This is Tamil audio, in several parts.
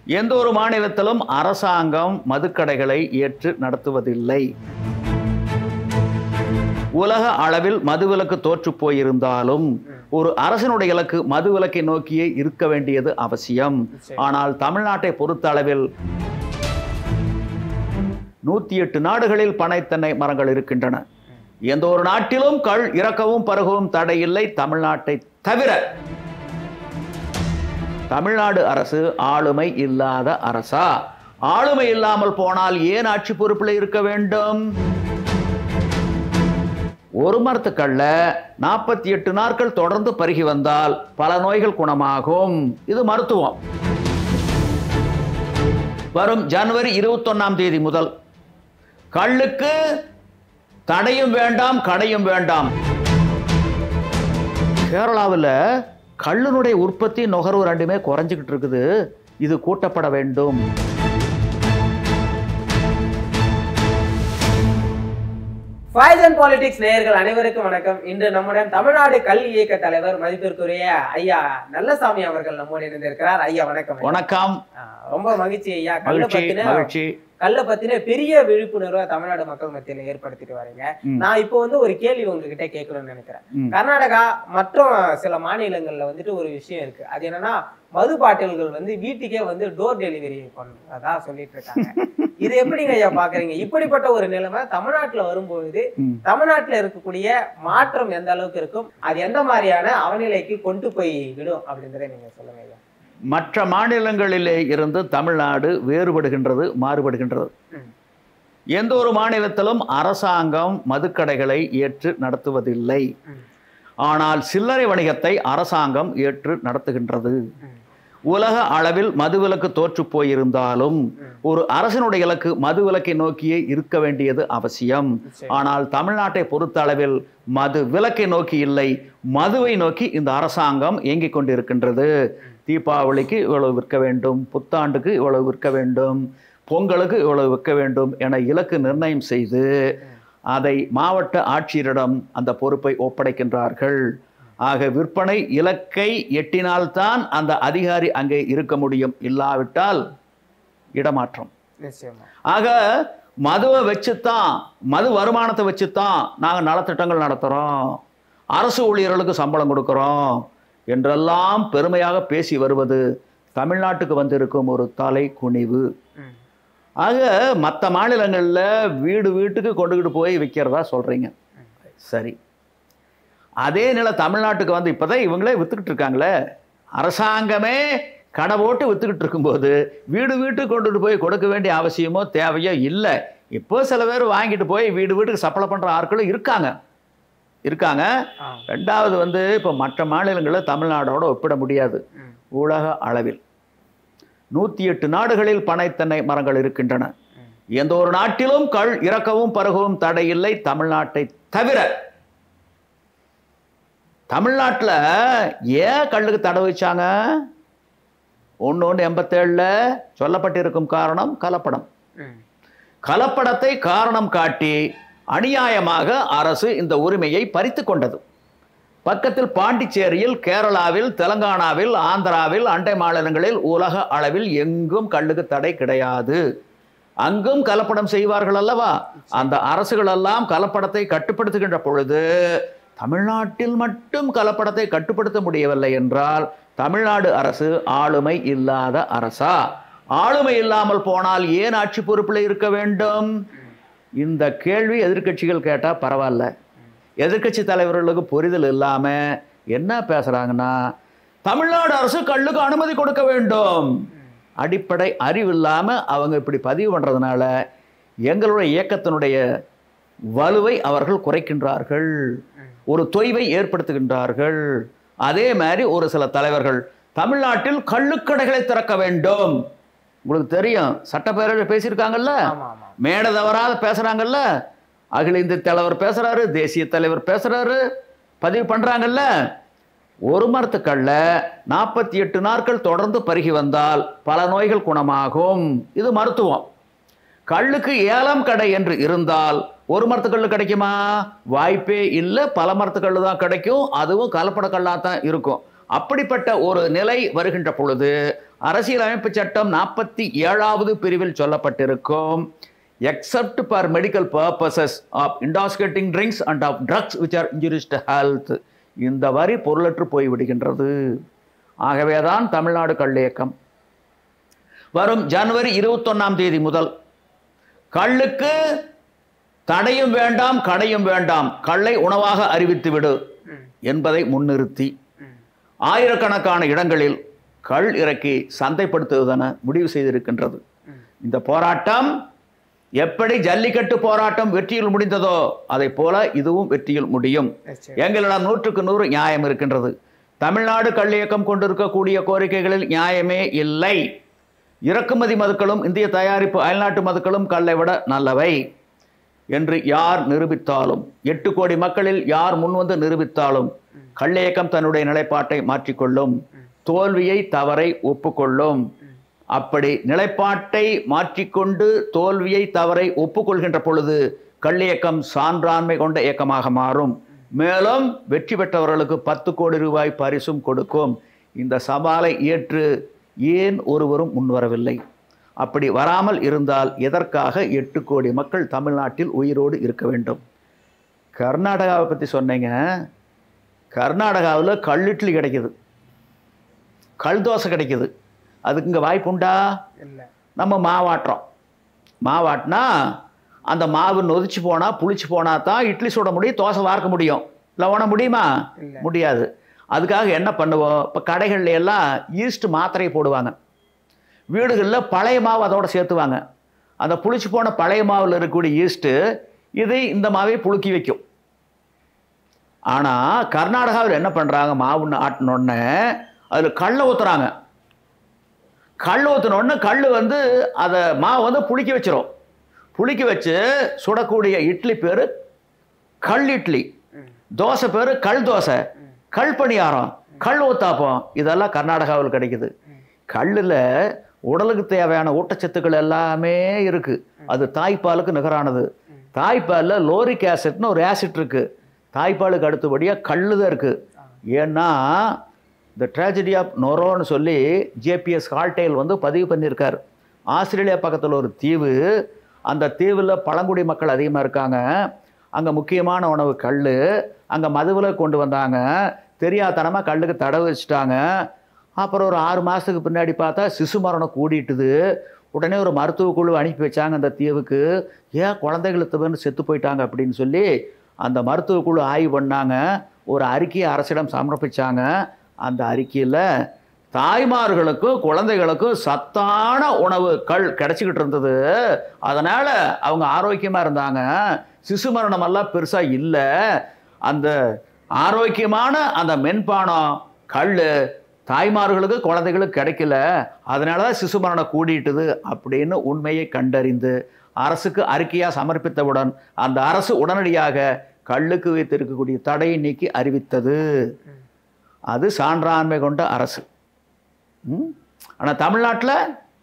எந்த ஒரு மாநிலத்திலும் அரசாங்கம் மதுக்கடைகளை ஏற்று நடத்துவதில்லை உலக அளவில் மதுவிலக்கு தோற்று போயிருந்தாலும் ஒரு அரசனுடைய இலக்கு மதுவிலக்கை நோக்கியே இருக்க வேண்டியது அவசியம் சரி. ஆனால் தமிழ்நாட்டை பொறுத்த அளவில் நூத்தி எட்டு நாடுகளில் பனைத்தென்னை மரங்கள் இருக்கின்றன எந்த ஒரு நாட்டிலும் கள் இறக்கவும் பருகவும் தடை இல்லை தமிழ்நாட்டை தவிர தமிழ்நாடு அரசு ஆளுமை இல்லாத அரசா ஆளுமை இல்லாமல் போனால் ஏன் ஆட்சி பொறுப்பில் இருக்க வேண்டும் ஒரு மரத்துக்கல்ல நாற்பத்தி எட்டு நாட்கள் தொடர்ந்து பருகி வந்தால் பல நோய்கள் குணமாகும் இது மருத்துவம் வரும் ஜனவரி இருபத்தொன்னாம் தேதி முதல் கள்ளுக்கு தடையும் வேண்டாம் கடையும் வேண்டாம் கேரளாவில் கள்ளுனுடைய உற்பத்தி நுகர்வு ரெண்டுமே குறைஞ்சிக்கிட்டு இருக்குது இது கூட்டப்பட வேண்டும் ஃபைஸ் அண்ட் பாலிடிக்ஸ் நேயர்கள் அனைவருக்கும் வணக்கம் இன்று நம்முடன் தமிழ்நாடு கல்வி இயக்க தலைவர் மதிப்பிற்குரிய ஐயா நல்லசாமி அவர்கள் நம்மோடு இணைந்திருக்கிறார் ஐயா வணக்கம் ஐயா. வணக்கம் ஆ, ரொம்ப மகிழ்ச்சி ஐயா கல்ல மகிழ்ச்சி பத்தின மகிழ்ச்சி கல்ல பத்தின பெரிய விழிப்புணர்வை தமிழ்நாடு மக்கள் மத்தியில ஏற்படுத்திட்டு வரீங்க ம். நான் இப்போ வந்து ஒரு கேள்வி உங்ககிட்ட கேட்கணும்னு நினைக்கிறேன் ம். கர்நாடகா மற்றும் சில மாநிலங்கள்ல வந்துட்டு ஒரு விஷயம் இருக்கு அது என்னன்னா மது பாட்டில்கள் வந்து வீட்டுக்கே வந்து டோர் டெலிவரி பண்றதா சொல்லிட்டு இருக்காங்க இது எப்படிங்க ஐயா பாக்குறீங்க இப்படிப்பட்ட ஒரு நிலைமை தமிழ்நாட்டுல வரும்பொழுது ம். தமிழ்நாட்டுல இருக்கக்கூடிய மாற்றம் எந்த அளவுக்கு இருக்கும் அது எந்த மாதிரியான அவநிலைக்கு கொண்டு போய் விடும் அப்படின்றத நீங்க சொல்லுங்க ஐயா மற்ற மாநிலங்களிலே இருந்து தமிழ்நாடு வேறுபடுகின்றது மாறுபடுகின்றது ம். எந்த ஒரு மாநிலத்திலும் அரசாங்கம் மதுக்கடைகளை ஏற்று நடத்துவதில்லை ம். ஆனால் சில்லறை வணிகத்தை அரசாங்கம் ஏற்று நடத்துகின்றது ம். உலக அளவில் மதுவிலக்கு தோற்று போயிருந்தாலும் ம். ஒரு அரசனுடைய இலக்கு மதுவிலக்கை நோக்கியே இருக்க வேண்டியது அவசியம் சரி. ஆனால் தமிழ்நாட்டை பொறுத்த அளவில் மது விலக்கை நோக்கி இல்லை மதுவை நோக்கி இந்த அரசாங்கம் இயங்கிக் கொண்டிருக்கின்றது தீபாவளிக்கு இவ்வளவு விற்க வேண்டும் புத்தாண்டுக்கு இவ்வளவு விற்க வேண்டும் பொங்கலுக்கு இவ்வளவு விற்க வேண்டும் என இலக்கு நிர்ணயம் செய்து அதை மாவட்ட ஆட்சியரிடம் அந்த பொறுப்பை ஒப்படைக்கின்றார்கள் ஆக விற்பனை இலக்கை எட்டினால்தான் அந்த அதிகாரி அங்கே இருக்க முடியும் இல்லாவிட்டால் இடமாற்றம் நிச்சயமா ஆக மதுவை வச்சுத்தான் மது வருமானத்தை வச்சுத்தான் நாங்கள் நலத்திட்டங்கள் நடத்துகிறோம் அரசு ஊழியர்களுக்கு சம்பளம் கொடுக்குறோம் என்றெல்லாம் பெருமையாக பேசி வருவது தமிழ்நாட்டுக்கு வந்திருக்கும் ஒரு தலை குனிவு ம். ஆக மற்ற மாநிலங்களில் வீடு வீட்டுக்கு கொண்டுக்கிட்டு போய் விற்கிறதா சொல்கிறீங்க சரி அதே நிலை தமிழ்நாட்டுக்கு வந்து இப்போதான் இவங்களே விற்றுக்கிட்டு இருக்காங்களே அரசாங்கமே கடை போட்டு விற்றுக்கிட்டு இருக்கும்போது வீடு வீட்டுக்கு கொண்டுட்டு போய் கொடுக்க வேண்டிய அவசியமோ தேவையோ இல்லை இப்போ சில பேர் வாங்கிட்டு போய் வீடு வீட்டுக்கு சப்ளை பண்ணுற ஆட்களும் இருக்காங்க இருக்காங்க ஆ. ரெண்டாவது வந்து இப்போ மற்ற மாநிலங்களை தமிழ்நாடோட ஒப்பிட முடியாது ம். உலக அளவில் நூற்றி எட்டு நாடுகளில் பனைத்தென்னை மரங்கள் இருக்கின்றன ம். எந்த ஒரு நாட்டிலும் கள் இறக்கவும் பருகவும் தடை இல்லை தமிழ்நாட்டை தவிர தமிழ்நாட்டில் ஏன் கல்லுக்கு தடை வச்சாங்க ஒன்று ஒன்று எண்பத்தேழில் சொல்லப்பட்டிருக்கும் காரணம் கலப்படம் ம். கலப்படத்தை காரணம் காட்டி அநியாயமாக அரசு இந்த உரிமையை பறித்து கொண்டது பக்கத்தில் பாண்டிச்சேரியில் கேரளாவில் தெலங்கானாவில் ஆந்திராவில் அண்டை மாநிலங்களில் உலக அளவில் எங்கும் கல்லுக்கு தடை கிடையாது அங்கும் கலப்படம் செய்வார்கள் அல்லவா அந்த அரசுகள் எல்லாம் கலப்படத்தை கட்டுப்படுத்துகின்ற பொழுது தமிழ்நாட்டில் மட்டும் கலப்படத்தை கட்டுப்படுத்த முடியவில்லை என்றால் தமிழ்நாடு அரசு ஆளுமை இல்லாத அரசா ஆளுமை இல்லாமல் போனால் ஏன் ஆட்சி பொறுப்பில் இருக்க வேண்டும் இந்த கேள்வி எதிர்க்கட்சிகள் கேட்டால் பரவாயில்ல எதிர்க்கட்சி தலைவர்களுக்கு புரிதல் இல்லாமல் என்ன பேசுகிறாங்கன்னா தமிழ்நாடு அரசு கல்லுக்கு அனுமதி கொடுக்க வேண்டும் அடிப்படை அறிவு இல்லாமல் அவங்க இப்படி பதிவு பண்ணுறதுனால எங்களுடைய இயக்கத்தினுடைய வலுவை அவர்கள் குறைக்கின்றார்கள் ஒரு தொய்வை ஏற்படுத்துகின்றார்கள் அதே மாதிரி ஒரு சில தலைவர்கள் தமிழ்நாட்டில் கள்ளுக்கடைகளை திறக்க வேண்டும் உங்களுக்கு தெரியும் சட்டப்பேரவை பேசியிருக்காங்கல்ல ஆமா ஆமா மேடை தவறாத பேசுறாங்கல்ல அகில இந்திய தலைவர் பேசுறாரு தேசிய தலைவர் பேசுறாரு பதிவு பண்றாங்கல்ல ஒரு மரத்துக்கல்ல நாற்பத்தி எட்டு நாட்கள் தொடர்ந்து பருகி வந்தால் பல நோய்கள் குணமாகும் இது மருத்துவம் கள்ளுக்கு ஏலம் கடை என்று இருந்தால் ஒரு மரத்துக்கல்லு கிடைக்குமா வாய்ப்பே இல்லை பல மரத்துக்கல்லு தான் கிடைக்கும் அதுவும் கலப்பட கல்லாக தான் இருக்கும் அப்படிப்பட்ட ஒரு நிலை வருகின்ற பொழுது அரசியலமைப்பு சட்டம் நாற்பத்தி ஏழாவது பிரிவில் சொல்லப்பட்டிருக்கும் except for medical purposes of intoxicating drinks and of drugs which are injurious to health இந்த வரி பொருளற்று போய்விடுகின்றது ஆகவே தான் தமிழ்நாடு கள்ள இயக்கம் வரும் ஜனவரி இருபத்தொன்னாம் தேதி முதல் கள்ளுக்கு தடையும் வேண்டாம் கடையும் வேண்டாம் கள்ளை உணவாக அறிவித்து விடு ம், என்பதை முன்னிறுத்தி ம். ஆயிரக்கணக்கான இடங்களில் கள் இறக்கி சந்தைப்படுத்துவதென முடிவு செய்திருக்கின்றது ம். இந்த போராட்டம் எப்படி ஜல்லிக்கட்டு போராட்டம் வெற்றியில் முடிந்ததோ அதை போல இதுவும் வெற்றியில் முடியும் நிச்சயம். எங்களிடம் நூற்றுக்கு நூறு நியாயம் இருக்கின்றது தமிழ்நாடு கல் இயக்கம் கொண்டிருக்கக்கூடிய கோரிக்கைகளில் நியாயமே இல்லை இறக்குமதி மதுக்களும் இந்திய தயாரிப்பு அயல்நாட்டு மதுக்களும் கல்லை விட நல்லவை என்று யார் நிரூபித்தாலும் எட்டு கோடி மக்களில் யார் முன்வந்து நிரூபித்தாலும் கள்ளியக்கம் தன்னுடைய நிலைப்பாட்டை மாற்றிக்கொள்ளும் தோல்வியை தவறை ஒப்புக்கொள்ளும் அப்படி நிலைப்பாட்டை மாற்றிக்கொண்டு தோல்வியை தவறை ஒப்புக்கொள்கின்ற பொழுது கள்ளியக்கம் சான்றாண்மை கொண்ட இயக்கமாக மாறும் மேலும் வெற்றி பெற்றவர்களுக்கு பத்து கோடி ரூபாய் பரிசும் கொடுக்கும் இந்த சவாலை ஏற்று ஏன் ஒருவரும் முன்வரவில்லை அப்படி வராமல் இருந்தால் எதற்காக எட்டு கோடி மக்கள் தமிழ்நாட்டில் உயிரோடு இருக்க வேண்டும் கர்நாடகாவை பற்றி சொன்னீங்க கர்நாடகாவில் கல் இட்லி கிடைக்குது கல் தோசை கிடைக்குது அதுக்கு இங்கே வாய்ப்பு உண்டா இல்ல நம்ம மாவாட்டுறோம் மாவாட்டினா அந்த மாவு நொதிச்சு போனால் புளிச்சு போனால் தான் இட்லி சுட முடியும் தோசை வார்க்க முடியும் இல்லை உண முடியுமா இல்ல. முடியாது அதுக்காக என்ன பண்ணுவோம் இப்போ கடைகள்ல எல்லாம் ஈஸ்ட் மாத்திரை போடுவாங்க வீடுகளில் பழைய மாவு அதோட சேர்த்துவாங்க அந்த புளிச்சு போன பழைய மாவில் இருக்கக்கூடிய ஈஸ்ட்டு இது இந்த மாவை புழுக்கி வைக்கும் ஆனால் கர்நாடகாவில் என்ன பண்ணுறாங்க மாவுன்னு ஆட்டினோடனே அதில் கல்லை ஊற்றுறாங்க கல் ஊற்றினோடனே கல் வந்து அதை மாவை வந்து புளிக்க வச்சிரும் புளிக்க வச்சு சுடக்கூடிய இட்லி பேர் கல் இட்லி ம். தோசை பேர் கல் தோசை கல் பணியாரம் கல் ஊத்தாப்பம் இதெல்லாம் கர்நாடகாவில் கிடைக்குது கல்லில் உடலுக்கு தேவையான ஊட்டச்சத்துக்கள் எல்லாமே இருக்குது அது தாய்ப்பாலுக்கு நிகரானது தாய்ப்பாலில் லோரிக் ஆசிட்னு ஒரு ஆசிட் இருக்குது தாய்ப்பாலுக்கு அடுத்தபடியாக கல் தான் இருக்குது ஏன்னா த ட்ராஜடி ஆஃப் நொரோன்னு சொல்லி ஜேபிஎஸ் ஹால்டேல் வந்து பதிவு பண்ணியிருக்கார் ஆஸ்திரேலியா பக்கத்தில் ஒரு தீவு அந்த தீவில் பழங்குடி மக்கள் அதிகமாக இருக்காங்க அங்கே முக்கியமான உணவு கல் அங்கே மதுவில் கொண்டு வந்தாங்க தெரியாதனமாக கல்லுக்கு தடை வச்சுட்டாங்க அப்புறம் ஒரு ஆறு மாதத்துக்கு பின்னாடி பார்த்தா சிசு மரணம் கூடிட்டுது உடனே ஒரு மருத்துவ குழு அனுப்பி வச்சாங்க அந்த தீவுக்கு ஏன் குழந்தைகளுக்கு வந்து செத்து போயிட்டாங்க அப்படின்னு சொல்லி அந்த மருத்துவ குழு ஆய்வு பண்ணாங்க ஒரு அறிக்கையை அரசிடம் சமர்ப்பிச்சாங்க அந்த அறிக்கையில் தாய்மார்களுக்கும் குழந்தைகளுக்கும் சத்தான உணவுகள் கிடைச்சிக்கிட்டு இருந்தது அதனால் அவங்க ஆரோக்கியமாக இருந்தாங்க சிசு மரணமெல்லாம் பெருசாக இல்லை அந்த ஆரோக்கியமான அந்த மென்பானம் கல் தாய்மார்களுக்கு குழந்தைகளுக்கு கிடைக்கல அதனால தான் சிசு மரணம் கூடிட்டுது அப்படின்னு உண்மையை கண்டறிந்து அரசுக்கு அறிக்கையாக சமர்ப்பித்தவுடன் அந்த அரசு உடனடியாக கல்லுக்கு வைத்திருக்கக்கூடிய தடையை நீக்கி அறிவித்தது அது சான்றாண்மை கொண்ட அரசு ஆனால் தமிழ்நாட்டில்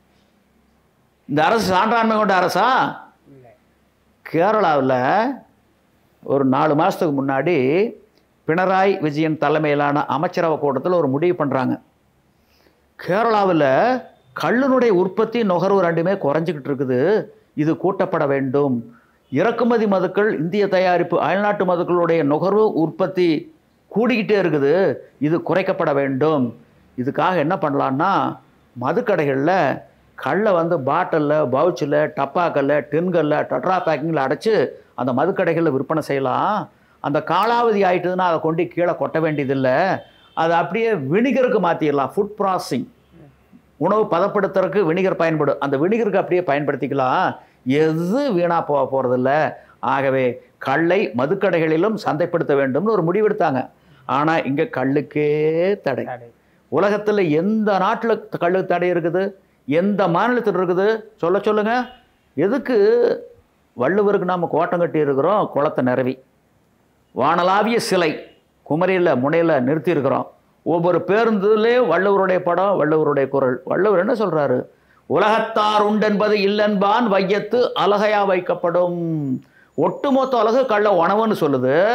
இந்த அரசு சான்றாண்மை கொண்ட அரசா இல்ல கேரளாவில் ஒரு நாலு மாதத்துக்கு முன்னாடி பினராயி விஜயன் தலைமையிலான அமைச்சரவை கூட்டத்தில் ஒரு முடிவு பண்ணுறாங்க கேரளாவில் கல்லினுடைய உற்பத்தி நுகர்வு ரெண்டுமே குறைஞ்சிக்கிட்டு இருக்குது இது கூட்டப்பட வேண்டும் இறக்குமதி மதுக்கள் இந்திய தயாரிப்பு அயல்நாட்டு மதுக்களுடைய நுகர்வு உற்பத்தி கூடிக்கிட்டே இருக்குது இது குறைக்கப்பட வேண்டும் இதுக்காக என்ன பண்ணலான்னா மதுக்கடைகளில் கல்லை வந்து பாட்டிலில் பவுச்சில் டப்பாக்கல்ல டின்களில் டட்ரா பேக்கிங்கில் அடைச்சி அந்த மதுக்கடைகளில் விற்பனை செய்யலாம் அந்த காலாவதி ஆயிட்டுதுன்னா அதை கொண்டு கீழே கொட்ட வேண்டியதில்லை அதை அப்படியே வினிகருக்கு மாற்றிடலாம் ஃபுட் ப்ராசஸிங் உணவு பதப்படுத்துறதுக்கு வினிகர் பயன்படும் அந்த வினிகருக்கு அப்படியே பயன்படுத்திக்கலாம் எது வீணாக போக போகிறதில்ல ஆகவே கல்லை மதுக்கடைகளிலும் சந்தைப்படுத்த வேண்டும்னு ஒரு முடிவெடுத்தாங்க ஆனால் இங்கே கல்லுக்கே தடை தடை. உலகத்தில் எந்த நாட்டில் கள்ளு தடை இருக்குது எந்த மாநிலத்தில் இருக்குது சொல்ல சொல்லுங்க எதுக்கு வள்ளுவருக்கு நாம் கோட்டம் கட்டி இருக்கிறோம் குளத்தை நிறவி வானலாவிய சிலை குமரியில் முனையில் நிறுத்தியிருக்கிறோம் ஒவ்வொரு பேருந்துலே வள்ளுவருடைய படம் வள்ளுவருடைய குரல் வள்ளுவர் என்ன சொல்றாரு உலகத்தார் உண்டென்பது இல்லென்பான் வையத்து அழகையா வைக்கப்படும் ஒட்டுமொத்த அழகு கள்ள உணவுன்னு சொல்லுது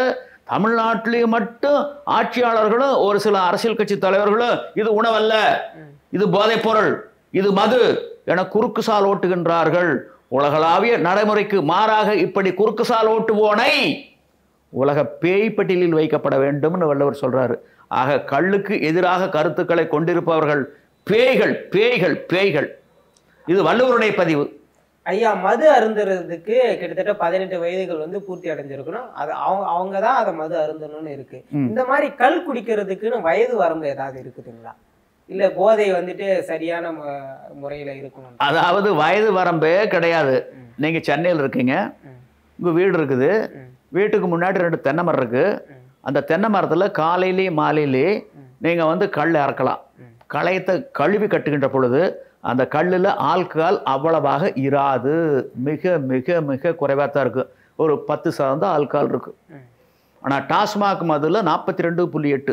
தமிழ்நாட்டிலேயே மட்டும் ஆட்சியாளர்களும் ஒரு சில அரசியல் கட்சி தலைவர்களும் இது உணவல்ல ம். இது போதைப் பொருள் இது மது என குறுக்கு சால் ஓட்டுகின்றார்கள் உலகளாவிய நடைமுறைக்கு மாறாக இப்படி குறுக்கு சால் ஓட்டுவோனை உலக பேய் பட்டியலில் வைக்கப்பட வேண்டும்னு வள்ளுவர் சொல்றாரு ஆக கள்ளுக்கு எதிராக கருத்துக்களை கொண்டிருப்பவர்கள் பேய்கள் பேய்கள் பேய்கள் இது வள்ளுவருடைய பதிவு ஐயா மது அருந்துறதுக்கு கிட்டத்தட்ட பதினெட்டு வயதுகள் வந்து பூர்த்தி அடைஞ்சிருக்கணும் அது அவங்க அவங்க தான் அதை மது அருந்தணும்னு இருக்கு ம். இந்த மாதிரி கல் குடிக்கிறதுக்குன்னு வயது வரம்பு ஏதாவது இருக்குதுங்களா இல்ல போதை வந்துட்டு சரியான மு- முறையில இருக்கணும் அதாவது வயது வரம்பே கிடையாது ம். நீங்க சென்னையில் இருக்கீங்க ம். உங்க வீடு இருக்குது ம். வீட்டுக்கு முன்னாடி ரெண்டு தென்னை மரம் இருக்கு ம். அந்த தென்னை மரத்துல காலையிலேயே மாலையிலேயே ம். நீங்க வந்து கல் இறக்கலாம் ம். களையத்தை கழுவி கட்டுகின்ற பொழுது அந்த கல்லில் ஆல்கஹால் அவ்வளவாக இராது மிக மிக மிக குறைவாக தான் இருக்கு ஒரு பத்து சதவீதம் ஆல்கஹால் இருக்கு ம். ஆனால் டாஸ்மாக் மதுல நாற்பத்தி ரெண்டு புள்ளி எட்டு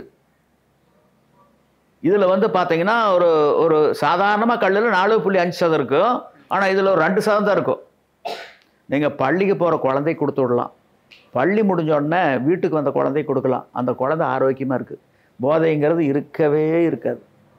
இதில் வந்து பார்த்தீங்கன்னா ஒரு ஒரு சாதாரணமாக கல்லில் நாலு புள்ளி அஞ்சு சதம் இருக்கும் ஆனால் இதில் ஒரு ரெண்டு சதம் தான் இருக்கும் நீங்கள் பள்ளிக்கு போகிற குழந்தை கொடுத்து விடலாம் பள்ளி முடிஞ்ச உடனே வீட்டுக்கு வந்த குழந்தை கொடுக்கலாம் அந்த குழந்தை ஆரோக்கியமாக இருக்குது போதைங்கிறது இருக்கவே இருக்காது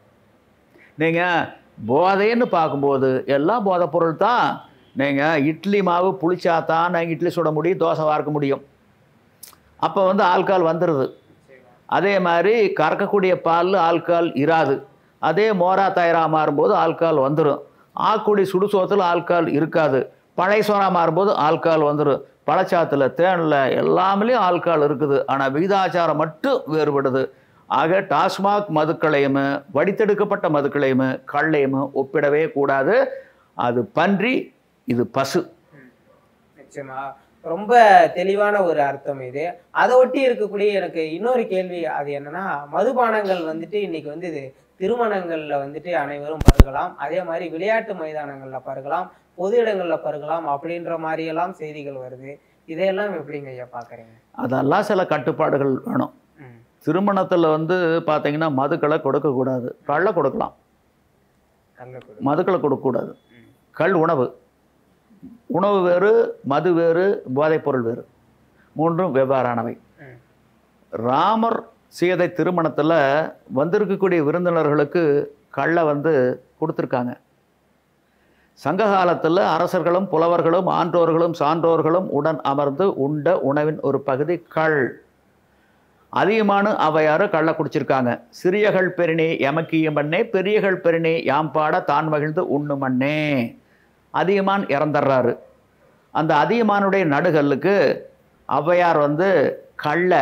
நீங்கள் போதைன்னு பார்க்கும்போது எல்லாம் போதைப் பொருள் தான் நீங்கள் இட்லி மாவு புளிச்சா தான் நாங்கள் இட்லி சுட முடியும் தோசை வார்க்க முடியும் அப்போ வந்து ஆல்கால் வந்துடுது அதே மாதிரி கறக்கக்கூடிய பாலில் ஆல்கால் இராது அதே மோரா தயிரா மாறும்போது ஆல்கால் வந்துடும் ஆக்குடி சுடுசோத்தில் ஆல்கால் இருக்காது பழைய சோறா மாறும்போது ஆல்கால் வந்துடும் பழச்சாத்தில் தேனில் எல்லாமே ஆல்கால் இருக்குது ஆனால் விகிதாச்சாரம் மட்டும் வேறுபடுது ஆக டாஸ்மாக் மதுக்களையும் வடித்தெடுக்கப்பட்ட மதுக்களையும் கள்ளையும் ஒப்பிடவே கூடாது அது பன்றி இது பசு நிச்சயமா ரொம்ப தெளிவான ஒரு அர்த்தம் இது அதை ஒட்டி இருக்கக்கூடிய எனக்கு இன்னொரு கேள்வி அது என்னன்னா மதுபானங்கள் வந்துட்டு இன்னைக்கு வந்து இது திருமணங்கள்ல வந்துட்டு அனைவரும் பருகலாம் அதே மாதிரி விளையாட்டு மைதானங்கள்ல பருகலாம் பொது இடங்கள்ல பருகலாம் அப்படின்ற மாதிரி எல்லாம் செய்திகள் வருது இதையெல்லாம் எப்படிங்க ஐயா பாக்குறீங்க அதெல்லாம் சில கட்டுப்பாடுகள் வேணும் ம், திருமணத்தில் வந்து பார்த்தீங்கன்னா மதுக்களை கொடுக்கக்கூடாது கள்ள கொடுக்கலாம் கள்ளக்குடி. மதுக்களை கொடுக்கக்கூடாது ம், கள் உணவு உணவு வேறு மது வேறு போதைப்பொருள் வேறு மூன்றும் வெவ்வேறானவை ம், ராமர் சீதை திருமணத்தில் வந்திருக்கக்கூடிய விருந்தினர்களுக்கு கள்ளை வந்து கொடுத்துருக்காங்க சங்க காலத்தில் அரசர்களும் புலவர்களும் ஆன்றோர்களும் சான்றோர்களும் உடன் அமர்ந்து உண்ட உணவின் ஒரு பகுதி கள் அதிகமான அவையாறு கள்ள குடிச்சிருக்காங்க சிறியகள் பெருணி எமக்கியும் மண்ணே பெரியகள் பெருணி யாம் பாட தான் மகிழ்ந்து உண்ணு மண்ணே அதிகமான் இறந்துடுறாரு அந்த அதிகமானுடைய நடுகல்லுக்கு ஔவையார் வந்து கள்ள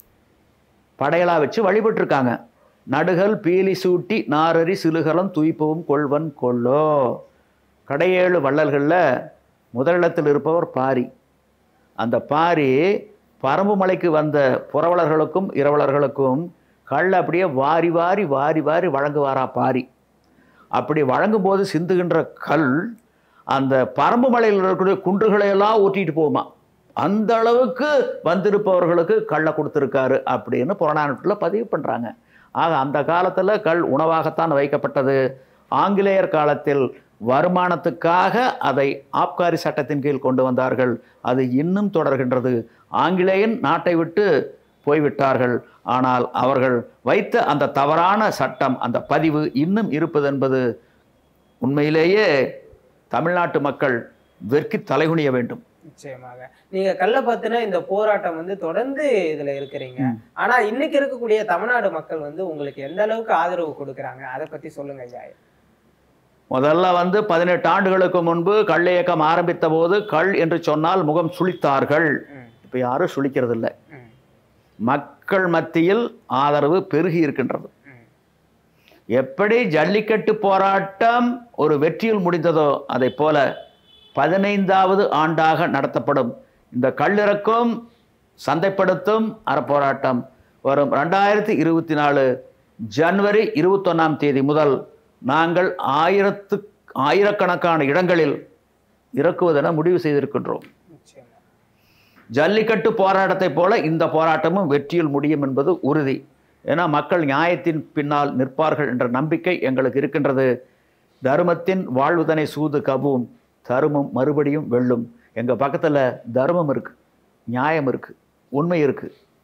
படையலா வச்சு வழிபட்டிருக்காங்க நடுகல் பீலி சூட்டி நாரரி சிலுகலம் துய்ப்பவும் கொள்வன் கொள்ளோ கடையேழு வள்ளல்களில் முதலிடத்தில் இருப்பவர் பாரி அந்த பாரி பரம்பு மலைக்கு வந்த புறவலர்களுக்கும் இரவலர்களுக்கும் கல் அப்படியே வாரி வாரி வாரி வாரி வழங்குவாரா பாரி அப்படி வழங்கும்போது சிந்துகின்ற கல் அந்த பரம்பு மலையில் இருக்கக்கூடிய குன்றுகளை எல்லாம் ஊற்றிட்டு போகுமா அந்த அளவுக்கு வந்திருப்பவர்களுக்கு கல்லை கொடுத்துருக்காரு அப்படின்னு புறநானூற்றில் பதிவு பண்ணுறாங்க ஆக அந்த காலத்தில் கல் உணவாகத்தான் வைக்கப்பட்டது ஆங்கிலேயர் காலத்தில் வருமானத்துக்காக அதை ஆப்காரி சட்டத்தின் கீழ் கொண்டு வந்தார்கள் அது இன்னும் தொடர்கின்றது ஆங்கிலேயன் நாட்டை விட்டு போய்விட்டார்கள் ஆனால் அவர்கள் வைத்த அந்த தவறான சட்டம் அந்த பதிவு இன்னும் இருப்பது என்பது உண்மையிலேயே தமிழ்நாட்டு மக்கள் வெட்கி தலைகுனிய வேண்டும் நிச்சயமாக நீங்க கள்ள பத்தின இந்த போராட்டம் வந்து தொடர்ந்து இதுல இருக்கிறீங்க ம். ஆனா இன்னைக்கு இருக்கக்கூடிய தமிழ்நாடு மக்கள் வந்து உங்களுக்கு எந்த அளவுக்கு ஆதரவு கொடுக்குறாங்க அதை பத்தி சொல்லுங்க ஐயா முதல்ல வந்து பதினெட்டு ஆண்டுகளுக்கு முன்பு கள் இயக்கம் ஆரம்பித்த போது கள் என்று சொன்னால் முகம் சுளித்தார்கள் ம், இப்போ யாரும் சுளிக்கிறது இல்லை ம், மக்கள் மத்தியில் ஆதரவு பெருகி இருக்கின்றது ம். எப்படி ஜல்லிக்கட்டு போராட்டம் ஒரு வெற்றியில் முடிந்ததோ அதை போல பதினைந்தாவது ஆண்டாக நடத்தப்படும் இந்த கல்லிறக்கும் சந்தைப்படுத்தும் அறப்போராட்டம் வரும் ரெண்டாயிரத்தி இருபத்தி நாலு ஜனவரி இருபத்தொன்னாம் தேதி முதல் நாங்கள் ஆயிரத்து ஆயிரக்கணக்கான இடங்களில் இறக்குவதென முடிவு செய்திருக்கின்றோம் நிச்சயமா ஜல்லிக்கட்டு போராட்டத்தைப் போல இந்த போராட்டமும் வெற்றியில் முடியும் என்பது உறுதி ஏன்னா மக்கள் நியாயத்தின் பின்னால் நிற்பார்கள் என்ற நம்பிக்கை எங்களுக்கு இருக்கின்றது தர்மத்தின் வாழ்வுதனை சூது கவும் தருமம் மறுபடியும் வெல்லும் எங்கள் பக்கத்தில் தர்மம் இருக்கு நியாயம் இருக்கு உண்மை இருக்கு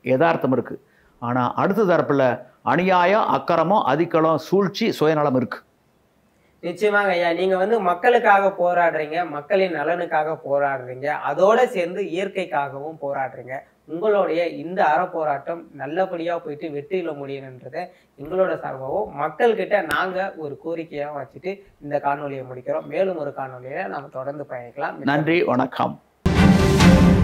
யதார்த்தம் இருக்குது ஆனால் அடுத்த தரப்பில் அநியாயம் அக்கறமும் அதிக்களம் சூழ்ச்சி சுயநலம் இருக்குது நிச்சயமாங்க ஐயா நீங்க வந்து மக்களுக்காக போராடுறீங்க மக்களின் நலனுக்காக போராடுறீங்க அதோட சேர்ந்து இயற்கைக்காகவும் போராடுறீங்க உங்களுடைய இந்த அறப்போராட்டம் நல்லபடியா போயிட்டு வெற்றியில முடியணுன்றதை எங்களோட சார்பாகவும் மக்கள்கிட்ட நாங்க ஒரு கோரிக்கையா வச்சுட்டு இந்த காணொலியை முடிக்கிறோம் மேலும் ஒரு காணொலியில நாம தொடர்ந்து பயணிக்கலாம் நன்றி வணக்கம்